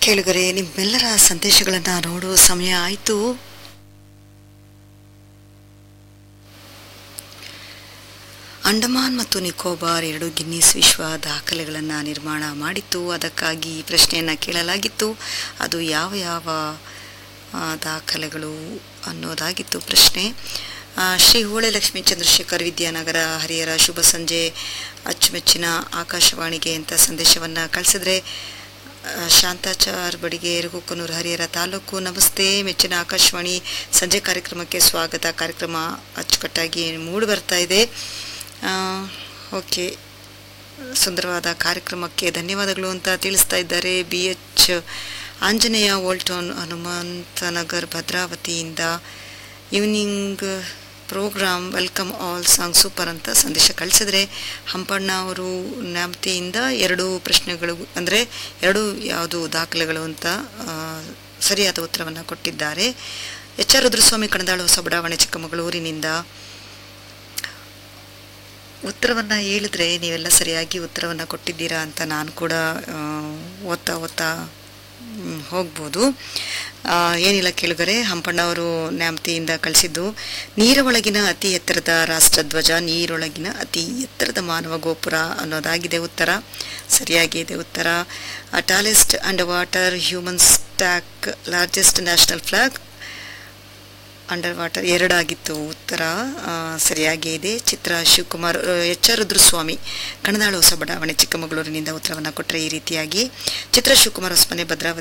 ಕೇಳುಗರೆ ನಿಮ್ಮೆಲ್ಲರ ಸಂದೇಶಗಳನ್ನು ನೋಡುವ ಸಮಯ ಆಯಿತು ಅಂಡಮಾನ್ ಮತ್ತು ನಿಕೋಬಾರ್ ಎರಡು ಗಿನ್ನಿಸ್ ವಿಶ್ವ ದಾಖಲೆಗಳನ್ನು ನಿರ್ಮಾಣ ಮಾಡಿತ್ತು ಅದಕ್ಕಾಗಿ ಈ ಪ್ರಶ್ನೆಯನ್ನು ಕೇಳಲಾಗಿತ್ತು ಅದು ಯಾವ ಯಾವ ಆ, ದಾಖಲೆಗಳು ಅನ್ನೋದಾಗಿತ್ತು ಪ್ರಶ್ನೆ ಆ, ಶ್ರೀ ಹೋಳೆ ಲಕ್ಷ್ಮೀ ಚಂದ್ರಶೇಖರ್ ವಿದ್ಯಾನಗರ ಹರಿಹರ ಶುಭ ಸಂಜೆ ಅಚ್ಚುಮೆಚ್ಚಿನ ಆಕಾಶವಾಣಿಗೆ ಅಂತ ಸಂದೇಶವನ್ನು ಕಳಿಸಿದ್ರೆ ಆ, ಶಾಂತಾಚಾರ್ ಬಡಿಗೆ ಎರಗುಕನೂರು ಹರಿಹರ ತಾಲೂಕು ನಮಸ್ತೆ ಮೆಚ್ಚಿನ ಆಕಾಶವಾಣಿ ಸಂಜೆ ಕಾರ್ಯಕ್ರಮಕ್ಕೆ ಸ್ವಾಗತ ಕಾರ್ಯಕ್ರಮ ಅಚ್ಚುಕಟ್ಟಾಗಿ ಮೂಡಿ ಬರ್ತಾ ಇದೆ ಆ, ಓಕೆ ಸುಂದರವಾದ ಕಾರ್ಯಕ್ರಮಕ್ಕೆ ಧನ್ಯವಾದಗಳು ಅಂತ ತಿಳಿಸ್ತಾ ಇದ್ದಾರೆ ಬಿ ಎಚ್ ಆಂಜನೇಯ ವೋಲ್ಟೋನ್ ಹನುಮಂತನಗರ್ ಭದ್ರಾವತಿಯಿಂದ evening programme welcome all song super ಅಂತ ಸಂದೇಶ ಕಳಿಸಿದ್ರೆ ಹಂಪಣ್ಣ ಅವರು ನ್ಯಾಮತಿಯಿಂದ ಎರಡು ಪ್ರಶ್ನೆಗಳು ಅಂದರೆ ಎರಡು ಯಾವುದು ದಾಖಲೆಗಳು ಅಂತ ಆ, ಸರಿಯಾದ ಉತ್ತರವನ್ನು ಕೊಟ್ಟಿದ್ದಾರೆ ಎಚ್ ಆರ್ ರುದ್ರಸ್ವಾಮಿ ಕಣದಾಳು ಹೊಸ ಬಡಾವಣೆ ಚಿಕ್ಕಮಗಳೂರಿನಿಂದ ಉತ್ತರವನ್ನು ಹೇಳಿದ್ರೆ ನೀವೆಲ್ಲ ಸರಿಯಾಗಿ ಉತ್ತರವನ್ನು ಕೊಟ್ಟಿದ್ದೀರಾ ಅಂತ ನಾನು ಕೂಡ ಆ, ಓದ್ತಾ ಓದ್ತಾ ಮ್, ಹೋಗ್ಬೋದು ಆ, ಏನಿಲ್ಲ ಕೇಳುಗರೆ ಹಂಪಣ್ಣ ಅವರು ನ್ಯಾಮತಿಯಿಂದ ಕಳಿಸಿದ್ದು ನೀರ ಒಳಗಿನ ಅತಿ ಎತ್ತರದ ರಾಷ್ಟ್ರಧ್ವಜ ನೀರೊಳಗಿನ ಅತಿ ಎತ್ತರದ ಮಾನವ ಗೋಪುರ ಅನ್ನೋದಾಗಿದೆ ಉತ್ತರ ಸರಿಯಾಗಿದೆ ಉತ್ತರ tallest underwater human stack largest national flag underwater ಎರಡಾಗಿತ್ತು ಉತ್ತರ ಆ, ಸರಿಯಾಗಿ ಇದೆ ಚಿತ್ರ ಶಿವಕುಮಾರ್ ಆ, ಎಚ್ ಆರ್ ರುದ್ರಸ್ವಾಮಿ ಕಣದಾಳು ಹೊಸ ಬಡಾವಣೆ ಚಿಕ್ಕಮಗಳೂರಿನಿಂದ ಉತ್ತರವನ್ನು ಕೊಟ್ಟರೆ ಈ ರೀತಿಯಾಗಿ ಚಿತ್ರ ಶಿವಕುಮಾರ್ ಹೊಸಮನೆ ಭದ್ರಾವತಿ